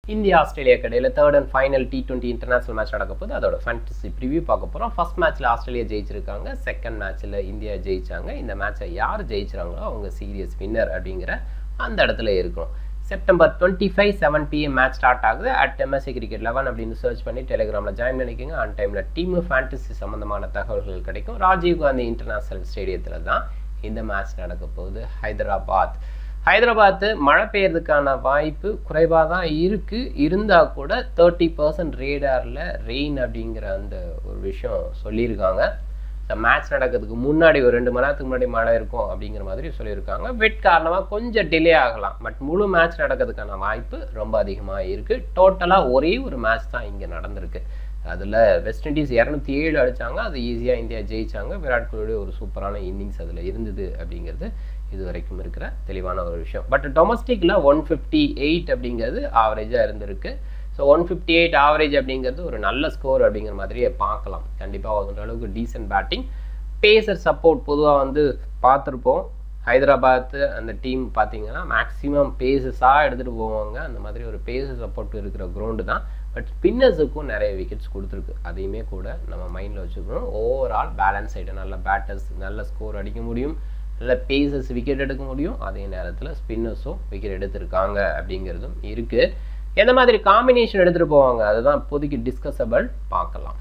India Australia கடையில் third and final T twenty international match நடக்க போது அதோட ஃபேண்டசி ப்ரிவியூ பார்க்க போகிறோம் ஃபர்ஸ்ட் மேட்ச்சில் ஆஸ்திரேலியா ஜெயிச்சிருக்காங்க செகண்ட் மேட்ச்சில் இந்தியா ஜெயிச்சாங்க இந்த மேட்ச்சை யார் ஜெயிச்சாங்களோ அவங்க சீரியஸ் வின்னர் அப்படிங்கிற அந்த இடத்துல இருக்கும் September twenty five seven PM match start ஆகுது அட் எம்எஸ்சி கிரிக்கெட் லெவன் அப்படின்னு சர்ச் பண்ணி டெலிகிராமில் ஜாயின் பண்ணிக்கோங்க அன் டைமில் டீம் ஃபேண்டசி சம்மந்தமான தகவல்கள் கிடைக்கும் ராஜீவ் காந்தி இன்டர்நேஷனல் ஸ்டேடியத்தில் தான் இந்த மேட்ச் நடக்க போகுது ஹைதராபாத் ஹைதராபாத்து மழை பெய்யறதுக்கான வாய்ப்பு குறைவாக தான் இருக்குது இருந்தால் கூட தேர்ட்டி பர்சன்ட் ரேடாரில் ரெயின் அப்படிங்கிற அந்த ஒரு விஷயம் சொல்லியிருக்காங்க இந்த மேட்ச் நடக்கிறதுக்கு முன்னாடி ஒரு ரெண்டு மணி நேரத்துக்கு முன்னாடி மழை இருக்கும் அப்படிங்கிற மாதிரி சொல்லியிருக்காங்க வெட் காரணமாக கொஞ்சம் டிலே ஆகலாம் பட் முழு மேட்ச் நடக்கிறதுக்கான வாய்ப்பு ரொம்ப அதிகமாக இருக்குது டோட்டலாக ஒரே ஒரு மேட்ச் தான் இங்கே நடந்திருக்கு அதில் வெஸ்ட் இண்டீஸ் இரநூத்தி ஏழு அடித்தாங்க அது ஈஸியாக இந்தியா ஜெயிச்சாங்க விராட் கோலியோட ஒரு சூப்பரான இன்னிங்ஸ் அதில் இருந்தது அப்படிங்கிறது இது வரைக்கும் இருக்கிற தெளிவான ஒரு விஷயம் பட் டொமஸ்டிக்கில் ஒன் ஃபிஃப்டி எயிட் அப்படிங்கிறது ஆவரேஜாக இருந்திருக்கு so one fifty eight average அப்படிங்கிறது ஒரு நல்ல ஸ்கோர் அப்படிங்கிற மாதிரியே பார்க்கலாம் கண்டிப்பாக ஒரு அளவுக்கு டீசென்ட் பேட்டிங் பேசர் சப்போர்ட் பொதுவாக வந்து பார்த்துருப்போம் ஹைதராபாத்து அந்த டீம் பார்த்தீங்கன்னா மேக்ஸிமம் பேசஸாக எடுத்துகிட்டு போவாங்க அந்த மாதிரி ஒரு பேசஸ் சப்போர்ட் இருக்கிற கிரவுண்டு தான் பட் ஸ்பின்னர்ஸுக்கும் நிறைய விக்கெட்ஸ் கொடுத்துருக்கு அதையுமே கூட நம்ம மைண்டில் வச்சுக்கணும் ஓவரால் பேலன்ஸ் ஆகிட்டு நல்ல பேட்டர்ஸ் நல்ல ஸ்கோர் அடிக்க முடியும் நல்ல பேசஸ் விக்கெட் எடுக்க முடியும் அதே நேரத்தில் ஸ்பின்னர்ஸும் விக்கெட் எடுத்திருக்காங்க அப்படிங்கிறதும் இருக்குது எந்த மாதிரி காம்பினேஷன் எடுத்துகிட்டு போவாங்க அதுதான் இப்போதைக்கு டிஸ்கஸபிள் பார்க்கலாம்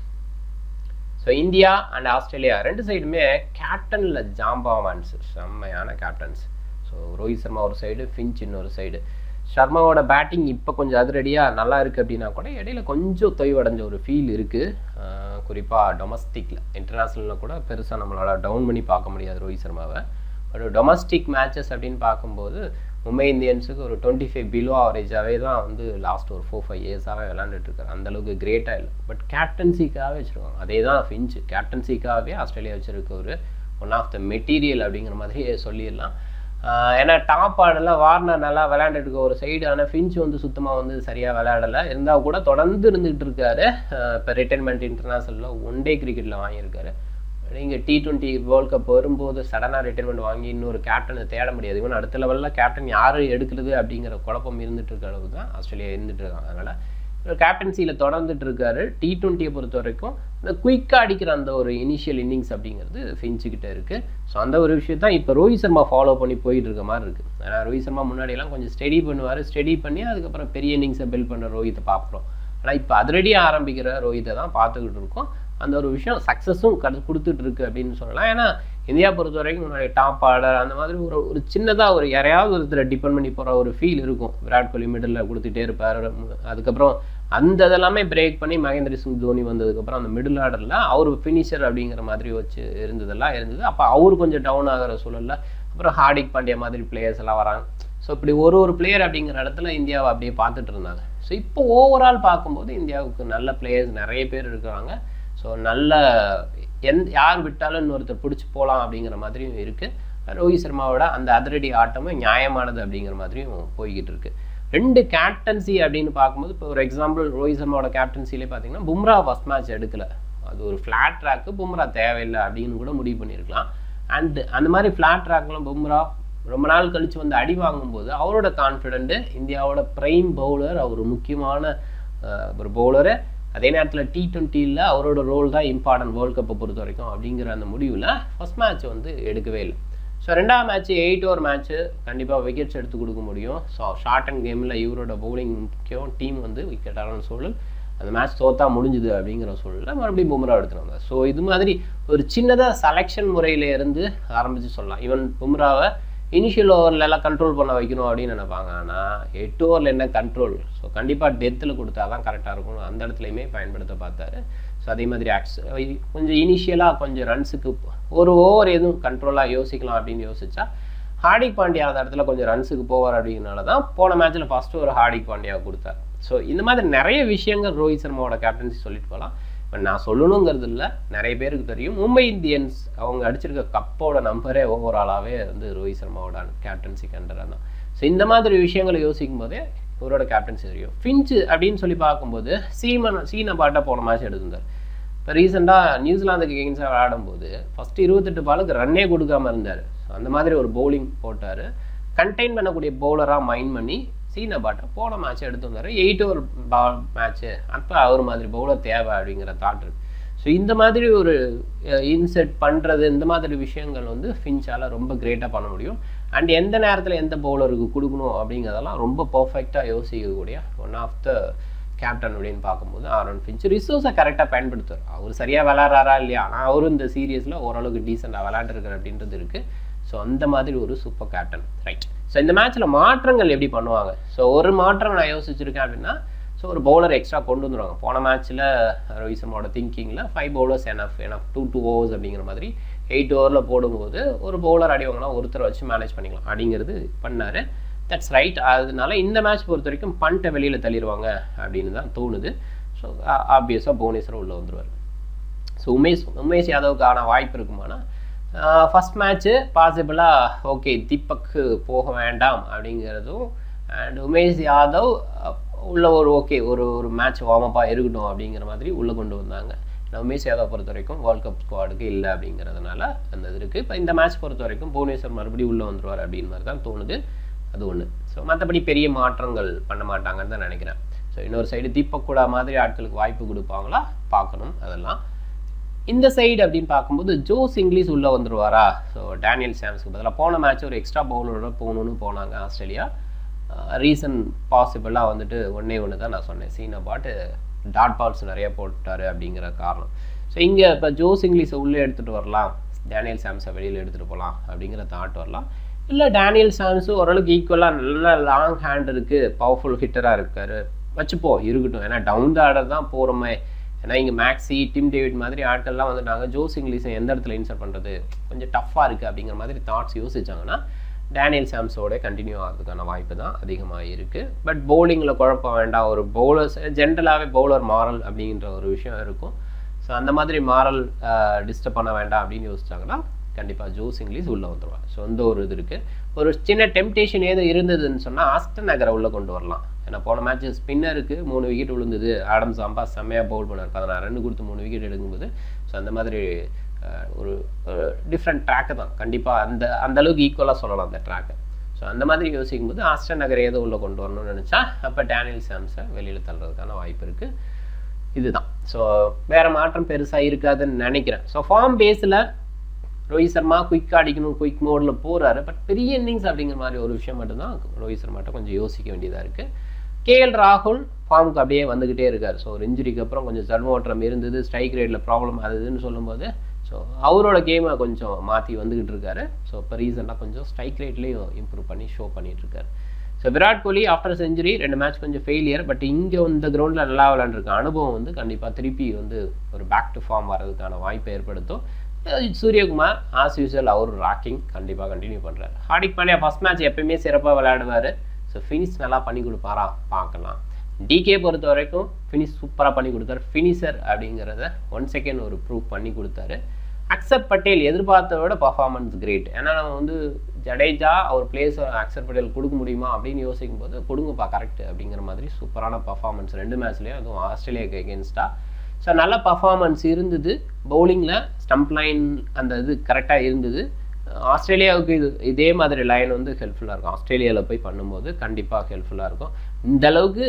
ஸோ இந்தியா அண்ட் ஆஸ்திரேலியா ரெண்டு சைடுமே கேப்டனில் ஜாம்பாவான்ஸ் செம்மையான கேப்டன்ஸ் ஸோ ரோஹித் சர்மா ஒரு சைடு ஃபின்ச் இன்னொரு சைடு சர்மாவோட பேட்டிங் இப்போ கொஞ்சம் அதிரடியாக நல்லா இருக்குது அப்படின்னா கூட இடையில கொஞ்சம் தொய்வடைஞ்ச ஒரு ஃபீல் இருக்குது குறிப்பாக டொமஸ்டிக்கில் இன்டர்நேஷ்னலில் கூட பெருசாக நம்மளால் டவுன் பண்ணி பார்க்க முடியாது ரோஹித் சர்மாவை பட் டொமஸ்டிக் மேட்சஸ் அப்படின்னு பார்க்கும்போது மும்பை இந்தியன்ஸுக்கு ஒரு டுவெண்ட்டி ஃபைவ் பிலோ ஆவரேஜாகவே தான் வந்து லாஸ்ட் ஒரு ஃபோர் ஃபைவ் இயர்ஸாகவே விளாண்டுட்டு இருக்காரு அந்தளவுக்கு கிரேட்டாக இல்லை பட் கேப்டன்சிக்காகவே வச்சுருக்காங்க அதே தான் ஃபின்ச் கேப்டன்சிக்காகவே ஆஸ்திரேலியா வச்சுருக்க ஒரு ஒன் ஆஃப் த மெட்டீரியல் அப்படிங்கிற மாதிரி சொல்லிடலாம் ஏன்னா டாப் ஆடெல்லாம் வார்னர் நல்லா விளையாண்டுட்டு இருக்க ஒரு சைடு ஆனால் ஃபின்ச் வந்து சுத்தமாக வந்து சரியாக விளையாடலை இருந்தால் கூட தொடர்ந்து இருந்துகிட்டு இருக்காரு இப்போ ரிட்டைர்மெண்ட் இன்டர்நேஷனலில் ஒன் டே கிரிக்கெட்டில் வாங்கியிருக்காரு நீங்கள் டி டுவெண்ட்டி வேர்ல்ட் கப் வரும்போது சடனாக ரிட்டைர்மெண்ட் வாங்கி இன்னொரு கேப்டனை தேட முடியாது இவன் அடுத்த லெவலில் கேப்டன் யார் எடுக்கிறது அப்படிங்கிற குழப்பம் இருந்துட்டு இருக்க அளவு தான் ஆஸ்திரேலியா இருந்துட்டு இருக்காங்க அதனால் இவர் கேப்டன்சியில் தொடர்ந்துட்டு இருக்காரு டி டுவெண்ட்டியை பொறுத்த வரைக்கும் இந்த குயிக்காக அடிக்கிற அந்த ஒரு இனிஷியல் இன்னிங்ஸ் அப்படிங்கிறது ஃபின்ச்சுக்கிட்ட இருக்குது ஸோ அந்த ஒரு விஷயத்தான் இப்போ ரோஹித் சர்மா ஃபாலோ பண்ணி போயிட்டு இருக்க மாதிரி இருக்குது ஏன்னா ரோஹித் சர்மா முன்னாடியெல்லாம் கொஞ்சம் ஸ்டடி பண்ணுவார் ஸ்டடி பண்ணி அதுக்கப்புறம் பெரிய இன்னிங்ஸை பில்ட் பண்ணுற ரோஹித்தை பார்க்குறோம் ஆனால் இப்போ அதிரடியாக ஆரம்பிக்கிற ரோஹித்தை தான் பார்த்துக்கிட்டு இருக்கோம் அந்த ஒரு விஷயம் சக்ஸஸும் கடு கொடுத்துட்டு இருக்கு அப்படின்னு சொல்லலாம் ஏன்னா இந்தியா பொறுத்த வரைக்கும் முன்னாடி டாப் ஆர்டர் அந்த மாதிரி ஒரு ஒரு சின்னதாக ஒரு யாரையாவது ஒருத்தர் டிபெண்ட் பண்ணி போகிற ஒரு ஃபீல் இருக்கும் விராட் கோலி மிடில் கொடுத்துட்டே இருப்பார் அதுக்கப்புறம் அந்த இதெல்லாமே பிரேக் பண்ணி மகேந்திர சிங் தோனி வந்ததுக்கப்புறம் அந்த மிடில் ஆர்டரில் அவர் ஃபினிஷர் அப்படிங்கிற மாதிரி வச்சு இருந்ததெல்லாம் இருந்தது அப்போ அவர் கொஞ்சம் டவுன் ஆகிற சூழலில் அப்புறம் ஹார்டிக் பாண்டியா மாதிரி பிளேயர்ஸ் எல்லாம் வராங்க ஸோ இப்படி ஒரு ஒரு பிளேயர் அப்படிங்கிற இடத்துல இந்தியாவை அப்படியே பார்த்துட்டு இருந்தாங்க ஸோ இப்போ ஓவரால் பார்க்கும்போது இந்தியாவுக்கு நல்ல பிளேயர்ஸ் நிறைய பேர் இருக்கிறாங்க ஸோ நல்ல எந் யார் விட்டாலும் இன்னொருத்தர் பிடிச்சி போகலாம் அப்படிங்கிற மாதிரியும் இருக்குது ரோஹித் சர்மாவோட அந்த அதிரடி ஆட்டமும் நியாயமானது அப்படிங்கிற மாதிரியும் போய்கிட்டு இருக்கு ரெண்டு கேப்டன்சி அப்படின்னு பார்க்கும்போது இப்போ ஒரு எக்ஸாம்பிள் ரோஹித் சர்மாவோட கேப்டன்சிலே பார்த்தீங்கன்னா பும்ரா ஃபஸ்ட் மேட்ச் எடுக்கல அது ஒரு ஃப்ளாட் ட்ராக்கு பும்ரா தேவையில்லை அப்படின்னு கூட முடிவு பண்ணியிருக்கலாம் அண்ட் அந்த மாதிரி ஃப்ளாட் ட்ராக்லாம் பும்ரா ரொம்ப நாள் கழித்து வந்து அடி வாங்கும்போது அவரோட கான்ஃபிடென்ட்டு இந்தியாவோட ப்ரைம் பவுலர் அவர் முக்கியமான ஒரு பவுலரு அதே நேரத்தில் டி ட்வெண்ட்டியில் அவரோட ரோல் தான் இம்பார்ட்டன்ட் வேர்ல்ட் கப்பை பொறுத்த வரைக்கும் அப்படிங்கிற அந்த முடிவில் ஃபஸ்ட் மேட்ச் வந்து எடுக்கவே இல்லை ஸோ ரெண்டாவது மேட்ச் எயிட் ஓவர் மேட்ச்சு கண்டிப்பாக விக்கெட்ஸ் எடுத்து கொடுக்க முடியும் ஸோ ஷார்ட் அண்ட் கேமில் இவரோட பவுலிங் முக்கியம் டீம் வந்து விக்கெட்டான சூழல் அந்த மேட்ச் தோத்தா முடிஞ்சுது அப்படிங்கிற சூழலில் மறுபடியும் பும்ரா எடுத்துருவாங்க ஸோ இது மாதிரி ஒரு சின்னதாக செலெக்ஷன் முறையில இருந்து ஆரம்பித்து சொல்லலாம் ஈவன் பும்ராவை இனிஷியல் ஓவரில் எல்லாம் கண்ட்ரோல் பண்ண வைக்கணும் அப்படின்னு நினைப்பாங்க ஆனால் எட்டு ஓவரில் என்ன கண்ட்ரோல் ஸோ கண்டிப்பாக டெத்தில் கொடுத்தா தான் கரெக்டாக இருக்கும் அந்த இடத்துலையுமே பயன்படுத்த பார்த்தாரு ஸோ அதே மாதிரி ஆக்ஸ் கொஞ்சம் இனிஷியலாக கொஞ்சம் ரன்ஸுக்கு ஒரு ஓவர் எதுவும் கண்ட்ரோலாக யோசிக்கலாம் அப்படின்னு யோசிச்சா ஹார்டிக் பாண்டியா அந்த இடத்துல கொஞ்சம் ரன்ஸுக்கு போவார் அப்படிங்கிறனால தான் போன மேட்ச்சில் ஃபஸ்ட்டு ஒரு ஹார்டிக் பாண்டியாவை கொடுத்தார் ஸோ இந்த மாதிரி நிறைய விஷயங்கள் ரோஹித் சர்மாவோட கேப்டன்சி சொல்லிட்டு போகலாம் இப்போ நான் சொல்லணுங்கிறது இல்லை நிறைய பேருக்கு தெரியும் மும்பை இந்தியன்ஸ் அவங்க அடிச்சிருக்க கப்போட நம்பரே ஓவராலாகவே வந்து ரோஹித் சர்மாவோட கேப்டன்சி கண்டராக தான் ஸோ இந்த மாதிரி விஷயங்களை யோசிக்கும் போதே இவரோட கேப்டன்சி தெரியும் ஃபின்ச்சு அப்படின்னு சொல்லி பார்க்கும்போது சீமன் சீன பாட்டை போன மேட்ச் எடுத்திருந்தார் இப்போ ரீசெண்டாக நியூசிலாந்துக்கு எகென்ஸ்டாக விளையாடும்போது ஃபஸ்ட்டு இருபத்தெட்டு பாலுக்கு ரன்னே கொடுக்காம இருந்தார் அந்த மாதிரி ஒரு பவுலிங் போட்டார் கண்டெயின் பண்ணக்கூடிய பவுலராக மைண்ட் பண்ணி சீன பாட்டை போன மேட்ச் எடுத்து வந்தார் எயிட் ஓவர் பால் மேட்ச்சு அப்போ அவர் மாதிரி பவுலர் தேவை அப்படிங்கிற தாட் இருக்கு ஸோ இந்த மாதிரி ஒரு இன்செட் பண்ணுறது இந்த மாதிரி விஷயங்கள் வந்து ஃபின்ச்சால் ரொம்ப கிரேட்டாக பண்ண முடியும் அண்ட் எந்த நேரத்தில் எந்த பவுலருக்கு கொடுக்கணும் அப்படிங்கிறதெல்லாம் ரொம்ப பர்ஃபெக்டாக யோசிக்கக்கூடிய ஒன் ஆஃப் த கேப்டன் அப்படின்னு பார்க்கும்போது ஆரோன் ஃபின்ச் ரிசோர்ஸை கரெக்டாக பயன்படுத்துவார் அவர் சரியாக விளாட்றாரா இல்லையா ஆனால் அவரும் இந்த சீரியஸில் ஓரளவுக்கு டீசெண்டாக விளாண்டுருக்கார் அப்படின்றது இருக்குது ஸோ அந்த மாதிரி ஒரு சூப்பர் கேப்டன் ரைட் ஸோ இந்த மேட்ச்சில் மாற்றங்கள் எப்படி பண்ணுவாங்க ஸோ ஒரு மாற்றம் நான் யோசிச்சிருக்கேன் அப்படின்னா ஸோ ஒரு பவுலர் எக்ஸ்ட்ரா கொண்டு வந்துருவாங்க போன மேட்ச்சில் ரோஹித் சர்மாவோட திங்கிங்கில் five bowlers enough enough two two overs அப்படிங்கிற மாதிரி எயிட் ஓவரில் போடும்போது ஒரு பவுலர் அடி வாங்கினா ஒருத்தரை வச்சு மேனேஜ் பண்ணிக்கலாம் அப்படிங்கிறது பண்ணார் தட்ஸ் ரைட் அதனால இந்த மேட்ச் பொறுத்த வரைக்கும் பண்ட்டை வெளியில் தள்ளிடுவாங்க அப்படின்னு தான் தோணுது ஸோ ஆப்வியஸாக புவனேஸ்வர் உள்ளே வந்துடுவார் ஸோ உமேஷ் உமேஷ் யாதவுக்கான வாய்ப்பு இருக்குமானா ஃபஸ்ட் மேட்ச்சு பாசிபிளாக ஓகே தீபக்கு போக வேண்டாம் அப்படிங்கிறதும் அண்ட் உமேஷ் யாதவ் உள்ள ஒரு ஓகே ஒரு ஒரு மேட்ச் வார்மப்பாக இருக்கட்டும் அப்படிங்கிற மாதிரி உள்ளே கொண்டு வந்தாங்க உமேஷ் யாதவ் பொறுத்த வரைக்கும் வேர்ல்ட் கப் ஸ்குவாடுக்கு இல்லை அப்படிங்கிறதுனால அந்த இது இருக்குது இப்போ இந்த மேட்ச் பொறுத்த வரைக்கும் புவனேஸ்வர் மறுபடியும் உள்ளே வந்துருவார் அப்படின்னு மாதிரி தான் தோணுது அது ஒன்று ஸோ மற்றபடி பெரிய மாற்றங்கள் பண்ண மாட்டாங்கன்னு தான் நினைக்கிறேன் ஸோ இன்னொரு சைடு தீபக் கூட மாதிரி ஆட்களுக்கு வாய்ப்பு கொடுப்பாங்களா பார்க்கணும் அதெல்லாம் இந்த சைடு அப்படின்னு பார்க்கும்போது ஜோஸ் இங்கிலீஷ் உள்ளே வந்துடுவாரா ஸோ டேனியல் சாம்ஸ்க்கு பதிலாக போன மேட்ச் ஒரு எக்ஸ்ட்ரா பவுலரோட போகணுன்னு போனாங்க ஆஸ்திரேலியா ரீசன் பாசிபிளாக வந்துட்டு ஒன்றே ஒன்று தான் நான் சொன்னேன் சீனா பாட்டு டாட் பால்ஸ் நிறைய போட்டார் அப்படிங்கிற காரணம் ஸோ இங்கே இப்போ ஜோஸ் இங்கிலீஷை உள்ளே எடுத்துகிட்டு வரலாம் டேனியல் சாம்ஸை வெளியில் எடுத்துகிட்டு போகலாம் அப்படிங்கிற தாட் வரலாம் இல்லை டேனியல் சாம்ஸும் ஓரளவுக்கு ஈக்குவலாக நல்ல லாங் ஹேண்ட் இருக்குது பவர்ஃபுல் ஹிட்டராக இருக்கார் வச்சுப்போம் இருக்கட்டும் ஏன்னா டவுன் த ஆர்டர் தான் போகிறோமே ஏன்னா இங்கே மேக்ஸி டிம் டேவிட் மாதிரி ஆட்கள்லாம் வந்துட்டாங்க ஜோஸ் இங்கிலீஷை எந்த இடத்துல இன்சர்ட் பண்ணுறது கொஞ்சம் டஃப்பாக இருக்குது அப்படிங்கிற மாதிரி தாட்ஸ் யோசிச்சாங்கன்னா டேனியல் சாம்ஸோட கண்டினியூ ஆகிறதுக்கான வாய்ப்பு தான் அதிகமாக இருக்குது பட் பவுலிங்கில் குழப்பம் வேண்டாம் ஒரு பவுலர்ஸ் ஜென்ரலாகவே பவுலர் மாரல் அப்படின்ற ஒரு விஷயம் இருக்கும் ஸோ அந்த மாதிரி மாரல் டிஸ்டர்ப் பண்ண வேண்டாம் அப்படின்னு யோசிச்சாங்கன்னா கண்டிப்பாக ஜோஸ் இங்கிலீஷ் உள்ளே வந்துடுவாங்க ஸோ அந்த ஒரு இது இருக்குது ஒரு சின்ன டெம்டேஷன் ஏதோ இருந்ததுன்னு சொன்னால் ஆஸ்டன் நகரை உள்ளே கொண்டு வரலாம் ஏன்னா போன மேட்ச் ஸ்பின்னருக்கு மூணு விக்கெட் விழுந்தது ஆடம் சாம்பா செம்மையாக பவுல் பண்ணார் பதினாறு ரன் கொடுத்து மூணு விக்கெட் எடுக்கும்போது ஸோ அந்த மாதிரி ஒரு டிஃப்ரெண்ட் ட்ராக்கு தான் கண்டிப்பாக அந்த அந்த அளவுக்கு ஈக்குவலாக சொல்லலாம் அந்த ட்ராக்கை ஸோ அந்த மாதிரி யோசிக்கும் போது ஆஸ்டன் நகர் ஏதோ உள்ளே கொண்டு வரணும்னு நினச்சா அப்போ டேனியல் சாம்ஸை வெளியில் தள்ளுறதுக்கான வாய்ப்பு இருக்குது இதுதான் ஸோ வேறு மாற்றம் பெருசாக இருக்காதுன்னு நினைக்கிறேன் ஸோ ஃபார்ம் பேஸில் ரோஹித் சர்மா குயிக் அடிக்கணும் குயிக் மோடில் போகிறாரு பட் பெரிய இன்னிங்ஸ் அப்படிங்கிற மாதிரி ஒரு விஷயம் மட்டும்தான் ரோஹித் சர்மாட்ட கொஞ்சம் யோசிக்க வேண்டியதாக இருக்குது கேஎல் ராகுல் ஃபார்முக்கு அப்படியே வந்துக்கிட்டே இருக்கார் ஸோ ஒரு இன்ஜுரிக்கு அப்புறம் கொஞ்சம் சர்மோட்டம் இருந்தது ஸ்ட்ரைக் ரேட்டில் ப்ராப்ளம் ஆகுதுன்னு சொல்லும்போது ஸோ அவரோட கேமை கொஞ்சம் மாற்றி வந்துக்கிட்டு இருக்காரு ஸோ இப்போ ரீசெண்டாக கொஞ்சம் ஸ்ட்ரைக் ரேட்லேயும் இம்ப்ரூவ் பண்ணி ஷோ பண்ணிட்டு இருக்காரு so Virat Kohli after century ரெண்டு மேட்ச் கொஞ்சம் ஃபெயிலியர் பட் இங்கே இந்த கிரவுண்டில் நல்லா விளாண்டுருக்க அனுபவம் வந்து கண்டிப்பாக திருப்பி வந்து ஒரு பேக் டு ஃபார்ம் வர்றதுக்கான வாய்ப்பை ஏற்படுத்தும் சூரியகுமார் ஆஸ் யூஸ்வல் அவர் ராக்கிங் கண்டிப்பாக கண்டினியூ பண்ணுறாரு ஹார்டிக் பாண்டியா ஃபஸ்ட் மேட்ச் எப்பயுமே சிறப்பாக விளையாடுவார் ஸோ ஃபினிஷ் நல்லா பண்ணி கொடுப்பாரா பார்க்கலாம் டிகே பொறுத்த வரைக்கும் ஃபினிஷ் சூப்பராக பண்ணி கொடுத்தாரு ஃபினிஷர் அப்படிங்கிறத ஒன் செகண்ட் ஒரு ப்ரூவ் பண்ணி கொடுத்தாரு அக்சர் பட்டேல் எதிர்பார்த்த விட பர்ஃபார்மன்ஸ் கிரேட் ஏன்னா நம்ம வந்து ஜடேஜா அவர் பிளேஸ் அக்சர் பட்டேல் கொடுக்க முடியுமா அப்படின்னு யோசிக்கும் போது கொடுங்கப்பா கரெக்ட் அப்படிங்கிற மாதிரி சூப்பரான பர்ஃபார்மன்ஸ் ரெண்டு மேட்ச்லேயும் அதுவும் ஆஸ்திரேலியாவுக்கு எகேன்ஸ்டாக ஸோ நல்ல பர்ஃபார்மன்ஸ் இருந்தது பவுலிங்கில் ஸ்டம்ப் லைன் அந்த இது கரெக்டாக இருந்தது ஆஸ்திரேலியாவுக்கு இது இதே மாதிரி லைன் வந்து ஹெல்ப்ஃபுல்லாக இருக்கும் ஆஸ்திரேலியாவில் போய் பண்ணும்போது கண்டிப்பாக ஹெல்ப்ஃபுல்லாக இருக்கும் இந்த அளவுக்கு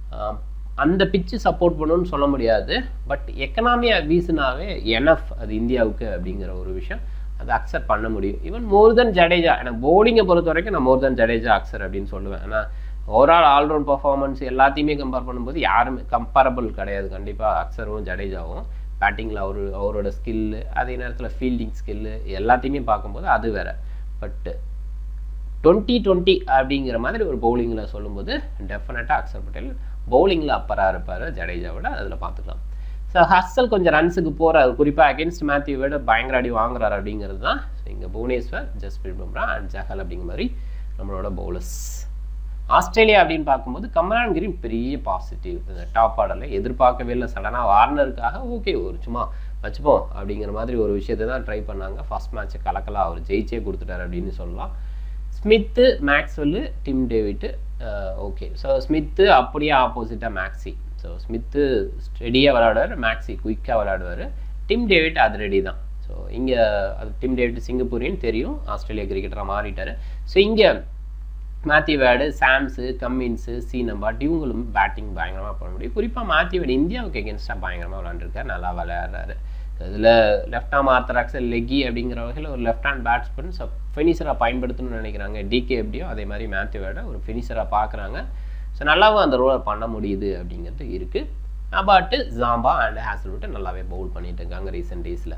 அந்த பிச்சு சப்போர்ட் பண்ணணும்னு சொல்ல முடியாது பட் எக்கனாமியாக வீசுனாவே எனஃப் அது இந்தியாவுக்கு அப்படிங்கிற ஒரு விஷயம் அதை அக்செப்ட் பண்ண முடியும் ஈவன் மோர் தென் ஜடேஜா எனக்கு போலிங்கை பொறுத்த வரைக்கும் நான் மோர் தென் ஜடேஜா அக்சர் அப்படின்னு சொல்லுவேன் ஏன்னா ஓவரால் ஆல்ரவுண்ட் பர்ஃபார்மன்ஸ் எல்லாத்தையுமே கம்பேர் பண்ணும்போது யாருமே கம்பேரபிள் கிடையாது கண்டிப்பாக அக்சரும் ஜடேஜாவும் பேட்டிங்கில் அவர் அவரோட ஸ்கில்லு அதே நேரத்தில் ஃபீல்டிங் ஸ்கில்லு எல்லாத்தையுமே பார்க்கும்போது அது வேறு பட்டு டுவெண்ட்டி டுவெண்ட்டி அப்படிங்கிற மாதிரி ஒரு பவுலிங்கில் சொல்லும்போது டெஃபினட்டாக அக்சர் பட்டேல் பவுலிங்கில் அப்பராக இருப்பார் ஜடேஜாவோட அதில் பார்த்துக்கலாம் ஸோ ஹஸ்ஸல் கொஞ்சம் ரன்ஸுக்கு போகிறார் குறிப்பாக அகேன்ஸ்ட் மேத்யூ விட பயங்கர அடி வாங்குறாரு அப்படிங்கிறது தான் ஸோ இங்கே புவனேஸ்வர் ஜஸ்பிரீத் பும்ரா அண்ட் ஜஹல் அப்படிங்கிற மாதிரி நம்மளோட பவுலர்ஸ் ஆஸ்திரேலியா அப்படின்னு பார்க்கும்போது கமரான் கிரீன் பெரிய பாசிட்டிவ் இந்த டாப் ஆர்டரில் எதிர்பார்க்கவே இல்லை சடனாக வார்னருக்காக ஓகே ஒரு சும்மா வச்சுப்போம் அப்படிங்கிற மாதிரி ஒரு விஷயத்தை தான் ட்ரை பண்ணாங்க ஃபர்ஸ்ட் மேட்ச்சை கலக்கலாம் அவர் ஜெயிச்சே கொடுத்துட்டாரு அப்படின்னு சொல்லலாம் Smith Maxwell Tim David okay so Smith அப்படியே ஆப்போசிட்டாக மேக்ஸி ஸோ ஸ்மித்து ஸ்டெடியாக விளையாடுவார் மேக்ஸி குயிக்காக விளையாடுவார் டிம் டேவிட் அது ரெடி தான் ஸோ இங்கே அது டிம் டேவிட் சிங்கப்பூரின்னு தெரியும் ஆஸ்திரேலியா கிரிக்கெட்டராக மாறிட்டார் ஸோ இங்கே Matthew Wade Sams Cummins Sean Abbott இவங்களும் பேட்டிங் பயங்கரமாக பண்ண முடியும் குறிப்பாக மேத்யூ வேர்டு இந்தியாவுக்கு எகென்ஸ்டாக பயங்கரமாக விளாண்டுருக்காரு நல்லா விளையாடுறாரு இதில் லெஃப்ட் ஆம் ஆர்த்தராக்ஸ் லெக்கி அப்படிங்கிற வகையில் ஒரு லெஃப்ட் ஹேண்ட் பேட்ஸ்மேன் ஸோ ஃபினிஷராக பயன்படுத்தணும்னு நினைக்கிறாங்க டிகே எப்படியோ அதே மாதிரி மேத்யூ வேர்டை ஒரு ஃபினிஷராக பார்க்குறாங்க ஸோ நல்லாவும் அந்த ரோலை பண்ண முடியுது அப்படிங்கிறது இருக்குது அபாட்டு ஜாம்பா அண்ட் ஹேசல்வுட்டை நல்லாவே பவுல் பண்ணிட்டு இருக்காங்க ரீசெண்ட் டேஸில்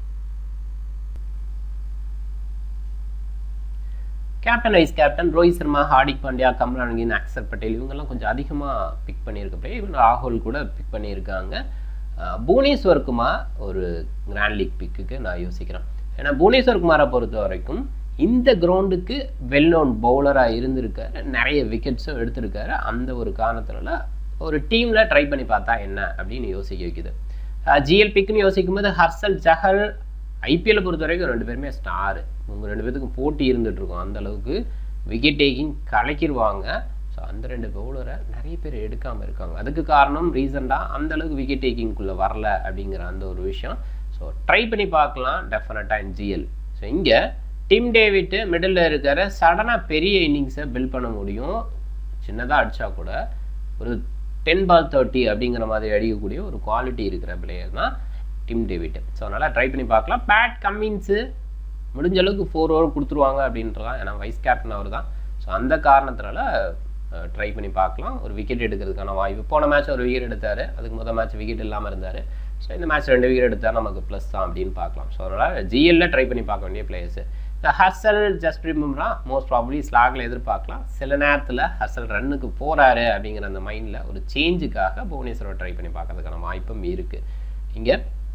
captain vice captain Rohit Sharma Hardik Pandya Cameron Green Axar Patel இவங்கெல்லாம் கொஞ்சம் அதிகமாக பிக் பண்ணியிருக்கப்ப இவன் ராகுல் கூட பிக் பண்ணியிருக்காங்க புவனேஸ்வர் குமார் ஒரு கிராண்ட் லீக் பிக்குக்கு நான் யோசிக்கிறேன் ஏன்னா புவனேஸ்வர் குமாரை பொறுத்த வரைக்கும் இந்த கிரவுண்டுக்கு வெல் நோன் பவுலராக இருந்திருக்காரு நிறைய விக்கெட்ஸும் எடுத்திருக்காரு அந்த ஒரு காரணத்தினால ஒரு டீமில் ட்ரை பண்ணி பார்த்தா என்ன அப்படின்னு யோசிக்க வைக்குது ஜிஎல் பிக்குன்னு யோசிக்கும் போது ஹர்சல் ஜஹல் ஐபிஎல்லை பொறுத்த வரைக்கும் ரெண்டு பேருமே ஸ்டாரு உங்கள் ரெண்டு பேத்துக்கும் போட்டி இருந்துட்டு இருக்கும் அந்த அளவுக்கு விக்கெட் டேக்கிங் கலக்கிடுவாங்க ஸோ அந்த ரெண்டு பவுலரை நிறைய பேர் எடுக்காமல் இருக்காங்க அதுக்கு காரணம் ரீசெண்டாக அந்த அளவுக்கு விக்கெட் டேக்கிங்குள்ளே வரல அப்படிங்கிற அந்த ஒரு விஷயம் ஸோ ட்ரை பண்ணி பார்க்கலாம் டெஃபினட்டாக இன் ஜிஎல் ஸோ இங்கே டிம் டேவிட்டு மிடில் இருக்கிற சடனாக பெரிய இன்னிங்ஸை பில்ட் பண்ண முடியும் சின்னதாக அடித்தா கூட ஒரு டென் பால் தேர்ட்டி அப்படிங்கிற மாதிரி அடிக்கக்கூடிய ஒரு குவாலிட்டி இருக்கிற பிளேயர் தான் டிம் டேவிட் ஸோ அதனால் ட்ரை பண்ணி பார்க்கலாம் பேட் கம்மின்ஸு முடிஞ்ச அளவுக்கு ஃபோர் ஓவர் கொடுத்துருவாங்க அப்படின்றதான் ஏன்னா வைஸ் கேப்டன் அவர் தான் ஸோ அந்த காரணத்தினால ட்ரை பண்ணி பார்க்கலாம் ஒரு விக்கெட் எடுக்கிறதுக்கான வாய்ப்பு போன மேட்ச் ஒரு விக்கெட் எடுத்தார் அதுக்கு முதல் மேட்ச் விக்கெட் இல்லாமல் இருந்தார் ஸோ இந்த மேட்ச் ரெண்டு விக்கெட் எடுத்தால் நமக்கு ப்ளஸ் தான் அப்படின்னு பார்க்கலாம் ஸோ அதனால் ஜிஎல்ல ட்ரை பண்ணி பார்க்க வேண்டிய பிளேயர்ஸு இந்த ஹர்சல் ஜஸ்பிரீத் பும்ரா மோஸ்ட் ப்ராபப்ளி ஸ்லாகில் எதிர்பார்க்கலாம் சில நேரத்தில் ஹர்சல் ரன்னுக்கு போகிறாரு அப்படிங்கிற அந்த மைண்டில் ஒரு சேஞ்சுக்காக புவனேஸ்வரை ட்ரை பண்ணி பார்க்கறதுக்கான வாய்ப்பும் இருக்குது இங்கே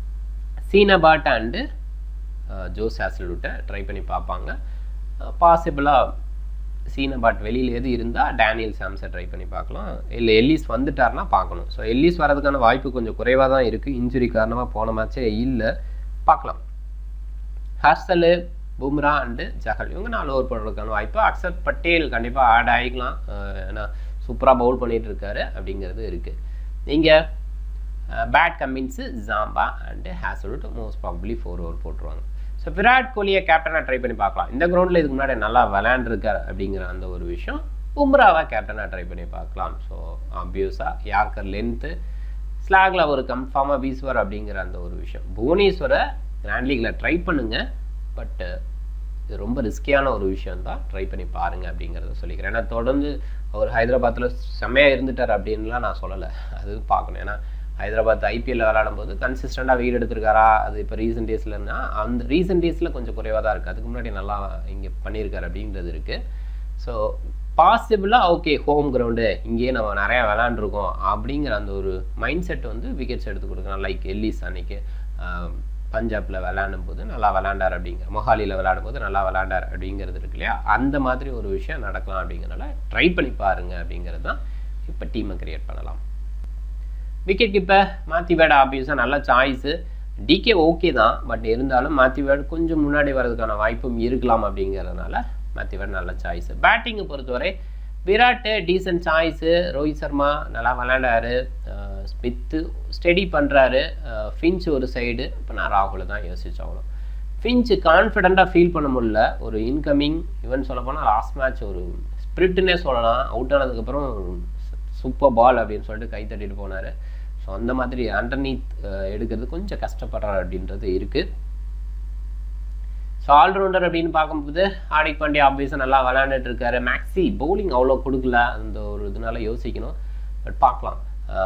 சீனபாட் அண்டு ஜோஸ் ஹேசல்வுட்டை ட்ரை பண்ணி பார்ப்பாங்க பாசிபிளாக சீனபாட் வெளியில் எது இருந்தால் டேனியல் சாம்ஸை ட்ரை பண்ணி பார்க்கலாம் இல்லை எல்லிஸ் வந்துட்டார்னா பார்க்கணும் ஸோ எல்லிஸ் வரதுக்கான வாய்ப்பு கொஞ்சம் குறைவாக தான் இருக்குது இன்ஜுரி காரணமாக போன மேட்ச்சே இல்லை பார்க்கலாம் ஹர்சலு பும்ரா அண்டு ஜஹல் இவங்க நாலு ஓவர் போடுறதுக்கான வாய்ப்பு அக்சர் பட்டேல் கண்டிப்பாக ஆட் ஆகிக்கலாம் ஏன்னா சூப்பராக பவுல் பண்ணிகிட்டு இருக்காரு அப்படிங்கிறது இருக்குது நீங்கள் Pat Cummins Zampa and Hazlewood most probably four over போட்டுருவாங்க ஸோ விராட் கோலியை கேப்டனாக ட்ரை பண்ணி பார்க்கலாம் இந்த கிரவுண்டில் இதுக்கு முன்னாடி நல்லா விளையாண்டுருக்கார் அப்படிங்கிற அந்த ஒரு விஷயம் பும்ராவை கேப்டனாக ட்ரை பண்ணி பார்க்கலாம் ஸோ ஆப்வியஸாக யார்கர் லென்த்து ஸ்லாகில் ஒரு கன்ஃபார்மாக வீசுவார் அப்படிங்கிற அந்த ஒரு விஷயம் புவனேஸ்வரை கிராண்ட் லீக்கில் ட்ரை பண்ணுங்கள் பட்டு இது ரொம்ப ரிஸ்கியான ஒரு விஷயம் தான் ட்ரை பண்ணி பாருங்கள் அப்படிங்கிறத சொல்லிக்கிறேன் ஏன்னா தொடர்ந்து அவர் ஹைதராபாத்தில் செம்மையாக இருந்துட்டார் அப்படின்லாம் நான் சொல்லலை அது பார்க்கணும் ஏன்னா ஹைதராபாத் ஐபிஎல்ல விளையாடும் போது கன்சிஸ்டண்டாக வீடு எடுத்திருக்காரா அது இப்போ ரீசெண்ட் டேஸ்லன்னா அந்த ரீசெண்ட் டேஸில் கொஞ்சம் குறைவாக தான் இருக்குது அதுக்கு முன்னாடி நல்லா இங்கே பண்ணியிருக்காரு அப்படின்றது இருக்குது ஸோ பாசிபிளாக ஓகே ஹோம் கிரவுண்டு இங்கேயே நம்ம நிறையா விளாண்டுருக்கோம் அப்படிங்கிற அந்த ஒரு மைண்ட் செட் வந்து விக்கெட்ஸ் எடுத்து கொடுக்கலாம் லைக் எல்லிஸ் அன்னைக்கு பஞ்சாபில் விளையாடும் போது நல்லா விளாண்டார் அப்படிங்கிற மொஹாலியில் விளையாடும் போது நல்லா விளாண்டார் அப்படிங்கிறது இருக்கு இல்லையா அந்த மாதிரி ஒரு விஷயம் நடக்கலாம் அப்படிங்கிறனால ட்ரை பண்ணி பாருங்க அப்படிங்கிறது தான் இப்போ டீமை கிரியேட் பண்ணலாம் விக்கெட் கீப்பர் மாத்தி வேர்டு ஆப்வியஸாக நல்ல சாய்ஸு டிகே ஓகே தான் பட் இருந்தாலும் மாத்தி வேர்டு கொஞ்சம் முன்னாடி வர்றதுக்கான வாய்ப்பும் இருக்கலாம் அப்படிங்கிறதுனால மாத்தி வேர்டு நல்ல சாய்ஸு பேட்டிங்கை பொறுத்தவரை விராட்டு டீசன்ட் சாய்ஸு ரோஹித் சர்மா நல்லா விளையாண்டாரு ஸ்மித்து ஸ்டெடி பண்ணுறாரு ஃபின்ச் ஒரு சைடு இப்போ நான் ராகுலை தான் யோசிச்சாகணும் ஃபின்ச் கான்ஃபிடெண்ட்டாக ஃபீல் பண்ண முடியல ஒரு இன்கமிங் ஈவன் சொல்ல போனால் லாஸ்ட் மேட்ச் ஒரு ஸ்பிரிட்டுன்னே சொல்லலாம் அவுட் ஆனதுக்கப்புறம் சூப்பர் பால் அப்படின்னு சொல்லிட்டு கை தட்டிட்டு போனார் ஸோ அந்த மாதிரி அண்டர்நீத் எடுக்கிறது கொஞ்சம் கஷ்டப்படுறாரு அப்படின்றது இருக்குது ஸோ ஆல்ரவுண்டர் அப்படின்னு பார்க்கும்போது ஹார்திக் பாண்டியா ஆப்வியஸாக நல்லா விளையாண்டுட்டு இருக்காரு மேக்ஸி பவுலிங் அவ்வளோ கொடுக்கல அந்த ஒரு இதனால யோசிக்கணும் பட் பார்க்கலாம்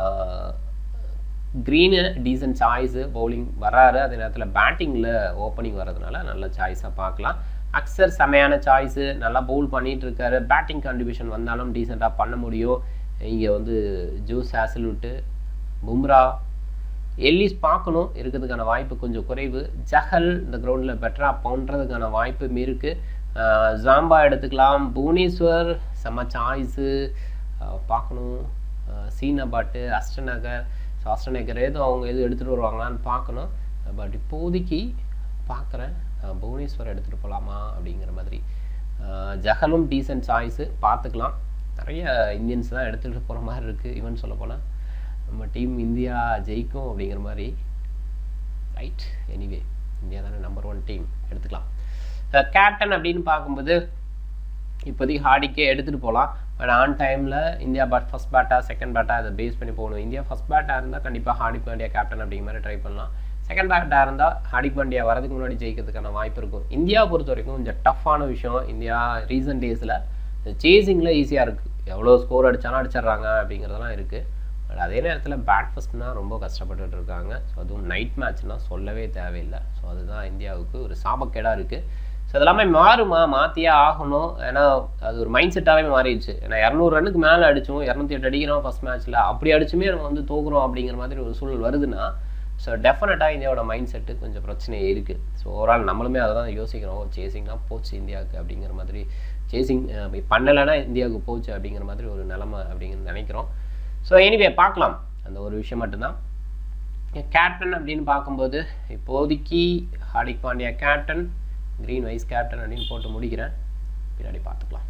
க்ரீனு டீசன்ட் சாய்ஸு பவுலிங் வராரு அதே நேரத்தில் பேட்டிங்கில் ஓப்பனிங் வர்றதுனால நல்ல சாய்ஸாக பார்க்கலாம் அக்சர் செமையான சாய்ஸு நல்லா பவுல் பண்ணிகிட்டு இருக்காரு பேட்டிங் கான்ட்ரிபியூஷன் வந்தாலும் டீசெண்டாக பண்ண முடியும் இங்கே வந்து ஜூஸ் ஹேசல்வுட்டு பும்ரா எல்லிஸ் பார்க்கணும் இருக்கிறதுக்கான வாய்ப்பு கொஞ்சம் குறைவு ஜஹல் இந்த கிரவுண்டில் பெட்டராக பண்ணுறதுக்கான வாய்ப்பும் இருக்குது ஜாம்பா எடுத்துக்கலாம் புவனேஸ்வர் செம்ம சாய்ஸு பார்க்கணும் சீனபாட்டு அஸ்டநகர் ஸோ அஸ்டநகர் ஏதோ அவங்க எதுவும் எடுத்துகிட்டு வருவாங்களான்னு பார்க்கணும் பட் இப்போதைக்கு பார்க்குறேன் புவனேஸ்வர் எடுத்துகிட்டு போகலாமா அப்படிங்கிற மாதிரி ஜஹலும் டீசன்ட் சாய்ஸு பார்த்துக்கலாம் நிறைய இந்தியன்ஸ் தான் எடுத்துகிட்டு போகிற மாதிரி இருக்குது ஈவன் சொல்ல போனால் நம்ம டீம் இந்தியா ஜெயிக்கும் அப்படிங்கிற மாதிரி ரைட் எனிவே இந்தியா தானே நம்பர் ஒன் டீம் எடுத்துக்கலாம் கேப்டன் அப்படின்னு பார்க்கும்போது இப்போதைக்கு ஹார்டிக்கே எடுத்துகிட்டு போகலாம் பட் ஆன் டைமில் இந்தியா பேட் ஃபஸ்ட் பேட்டா செகண்ட் பேட்டா அதை பேஸ் பண்ணி போகணும் இந்தியா ஃபஸ்ட் பேட்டாக இருந்தால் கண்டிப்பாக ஹார்டிக் பாண்டியா கேப்டன் அப்படிங்கிற மாதிரி ட்ரை பண்ணலாம் செகண்ட் பேட்டாக இருந்தால் ஹார்டிக் பாண்டியா வரதுக்கு முன்னாடி ஜெயிக்கிறதுக்கான வாய்ப்பு இருக்கும் இந்தியா பொறுத்த வரைக்கும் கொஞ்சம் டஃப்பான விஷயம் இந்தியா ரீசன்ட் டேஸில் சேசிங்கில் ஈஸியாக இருக்குது எவ்வளோ ஸ்கோர் அடித்தாலும் அடிச்சிடுறாங்க அப்படிங்கிறதெல்லாம் இருக்குது பட் அதே நேரத்தில் பேட் ஃபஸ்ட்னா ரொம்ப கஷ்டப்பட்டுட்டு இருக்காங்க ஸோ அதுவும் நைட் மேட்ச்னால் சொல்லவே தேவையில்லை ஸோ அதுதான் இந்தியாவுக்கு ஒரு சாபக்கேடாக இருக்குது ஸோ அதெல்லாமே மாறுமா மாற்றியே ஆகணும் ஏன்னா அது ஒரு மைண்ட் செட்டாகவே மாறிடுச்சு ஏன்னா இரநூறு ரன்னுக்கு மேலே அடித்தோம் இரநூத்தி எட்டு அடிக்கிறோம் ஃபஸ்ட் மேட்ச்சில் அப்படி அடிச்சுமே நம்ம வந்து தோக்குறோம் அப்படிங்கிற மாதிரி ஒரு சூழல் வருதுன்னா ஸோ டெஃபினட்டாக இந்தியாவோட மைண்ட் செட்டு கொஞ்சம் பிரச்சனை இருக்குது ஸோ ஓவரால் நம்மளுமே அதை தான் யோசிக்கிறோம் சேசிங்லாம் போச்சு இந்தியாவுக்கு அப்படிங்கிற மாதிரி சேசிங் பண்ணலைன்னா இந்தியாவுக்கு போச்சு அப்படிங்கிற மாதிரி ஒரு நிலமை அப்படிங்கிற நினைக்கிறோம் ஸோ எனிவே பார்க்கலாம் அந்த ஒரு விஷயம் மட்டும்தான் கேப்டன் அப்படின்னு பார்க்கும்போது இப்போதைக்கு Hardik Pandya captain Green vice captain அப்படின்னு போட்டு முடிக்கிறேன் பின்னாடி பார்த்துக்கலாம்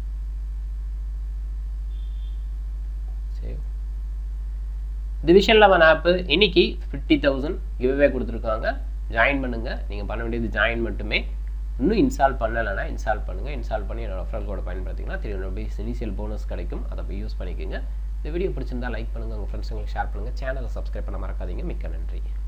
சரி டிவிஷன் லெவன் ஆப்பு இன்னைக்கு ஃபிஃப்டி தௌசண்ட் கிவ்வே கொடுத்துருக்காங்க ஜாயின் பண்ணுங்கள் நீங்கள் பண்ண வேண்டியது ஜாயின் மட்டுமே இன்னும் இன்ஸ்டால் பண்ணலைன்னா இன்ஸ்டால் பண்ணுங்கள் இன்ஸ்டால் பண்ணி என்னோட ரெஃபரல் கோடை பயன்படுத்திங்கன்னா three hundred rupees initial bonus கிடைக்கும் அதை போய் யூஸ் பண்ணிக்கோங்க இந்த வீடியோ பிடிச்சிருந்தா லைக் பண்ணுங்கள் உங்கள் ஃப்ரெண்ட்ஸுங்களுக்கு ஷேர் பண்ணுங்கள் சேனலை சப்ஸ்கிரைப் பண்ண மறக்காதீங்க மிக்க நன்றி